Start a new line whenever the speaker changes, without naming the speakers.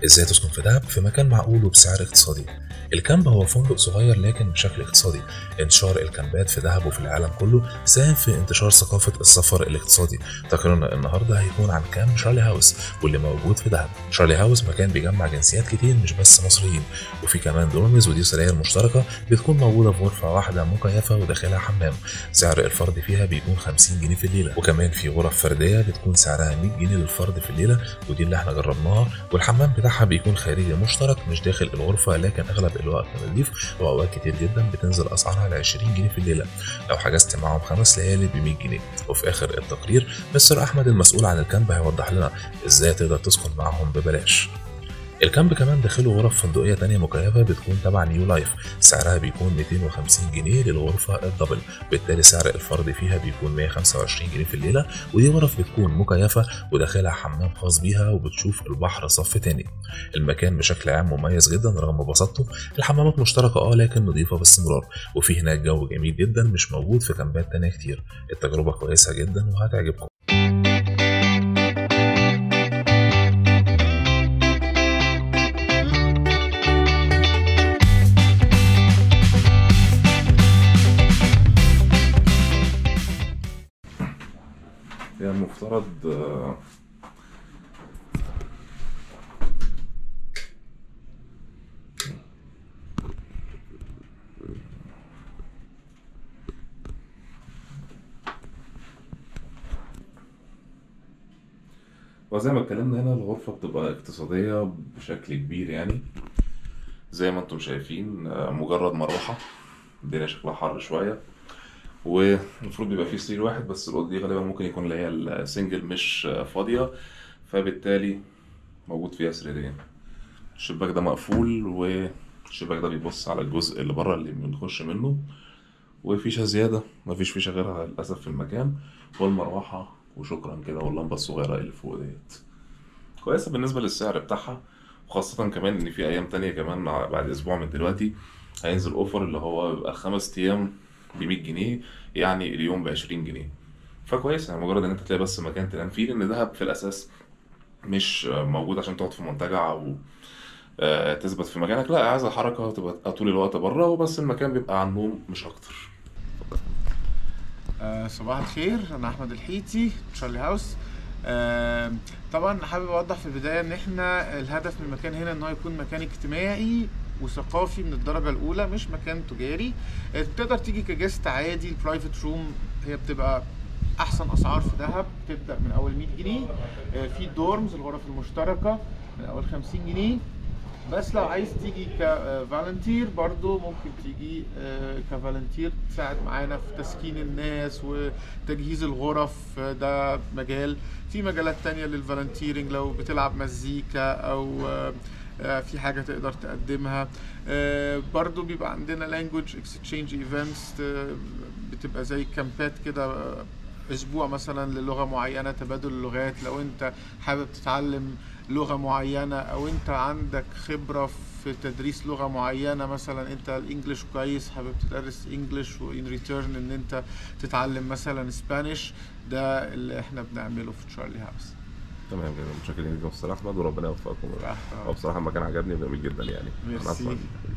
ازاي تسكن في دهب في مكان معقول وبسعر اقتصادي الكامب هو فندق صغير لكن بشكل اقتصادي انتشار الكامبات في دهب وفي العالم كله ساهم في انتشار ثقافة السفر الاقتصادي تقريرنا النهارده هيكون عن كامب شارلي هاوس واللي موجود في دهب شارلي هاوس مكان بيجمع جنسيات كتير مش بس مصريين وفي كمان دورمز ودي سراير مشتركة بتكون موجودة في غرفة واحدة مكيفة وداخلها حمام سعر الفرد فيها بيكون 50 جنيه في الليلة وكمان في غرف فردية بتكون سعرها 100 جنيه للفرد في الليلة ودي اللي احنا جربناها والحمام بتاعها بيكون خارجي مشترك مش داخل الغرفة لكن اغلب الوقت نضيف واوقات كتير جدا بتنزل اسعارها ل 20 جنيه في الليلة لو حجزت معاهم خمس ليالي ب 100 جنيه وفي اخر التقرير مستر احمد المسؤول عن الكامب هيوضح لنا ازاي تقدر تسكن معاهم ببلاش الكامب كمان داخله غرف فندقية تانية مكيفة بتكون تبع نيو لايف سعرها بيكون 250 جنيه للغرفة الدبل بالتالي سعر الفرد فيها بيكون 125 جنيه في الليلة ودي غرف بتكون مكيفة وداخلها حمام خاص بيها وبتشوف البحر صف تاني المكان بشكل عام مميز جدا رغم بساطته الحمامات مشتركة اه لكن نظيفة باستمرار وفي هناك جو جميل جدا مش موجود في كامبات تانية كتير التجربة كويسة جدا وهتعجبكم
هي المفترض آه، وزي ما اتكلمنا هنا الغرفة بتبقى اقتصادية بشكل كبير يعني زي ما انتم شايفين آه، مجرد مروحة الدنيا شكلها حر شوية والمفروض بيبقى فيه سرير واحد بس الأوضة دي غالبا ممكن يكون اللي هي السنجل مش فاضية فبالتالي موجود فيها سريرين الشباك ده مقفول والشباك ده بيبص على الجزء اللي بره اللي بنخش منه وفيشة زيادة مفيش فيشة غيرها للأسف في المكان والمروحة وشكرا كده واللمبة الصغيرة اللي فوق ديت كويسة بالنسبة للسعر بتاعها وخاصة كمان إن في أيام تانية كمان مع بعد أسبوع من دلوقتي هينزل أوفر اللي هو بيبقى خمس أيام ب 100 جنيه يعني اليوم ب 20 جنيه فكويس يعني مجرد ان انت تلاقي بس مكان تنام فيه لان دهب في الاساس مش موجود عشان تقعد في منتجع او آه، تثبت في مكانك لا عايز الحركه تبقى طول الوقت بره وبس المكان بيبقى عن النوم مش اكتر
آه، صباح الخير انا احمد الحيتي تشارلي هاوس آه، طبعا حابب اوضح في البدايه ان احنا الهدف من المكان هنا ان هو يكون مكان اجتماعي وثقافي من الدرجه الاولى مش مكان تجاري آه، تقدر تيجي كجست عادي البرايفت روم هي بتبقى احسن اسعار في دهب تبدا من اول 100 جنيه آه، في الدورمز الغرف المشتركه من اول 50 جنيه بس لو عايز تيجي كفالنتير برضو ممكن تيجي آه، كفالنتير تساعد معانا في تسكين الناس وتجهيز الغرف آه، ده مجال في مجالات تانية للفالنتيرنج لو بتلعب مزيكا او آه، آه، في حاجة تقدر تقدمها آه، برضو بيبقى عندنا language exchange events آه، بتبقى زي كامبات كده آه، اسبوع مثلا للغه معينه تبادل اللغات لو انت حابب تتعلم لغه معينه او انت عندك خبره في تدريس لغه معينه مثلا انت الانجليش كويس حابب تدرس انجليش وان ريتيرن ان انت تتعلم مثلا اسبانيش ده اللي احنا بنعمله في تشارلي هاوس
تمام جدا متشكرين جدا مستر احمد وربنا يوفقكم
تحت
هو بصراحه المكان عجبني وجميل جدا يعني
ميرسي.
أنا أصلاً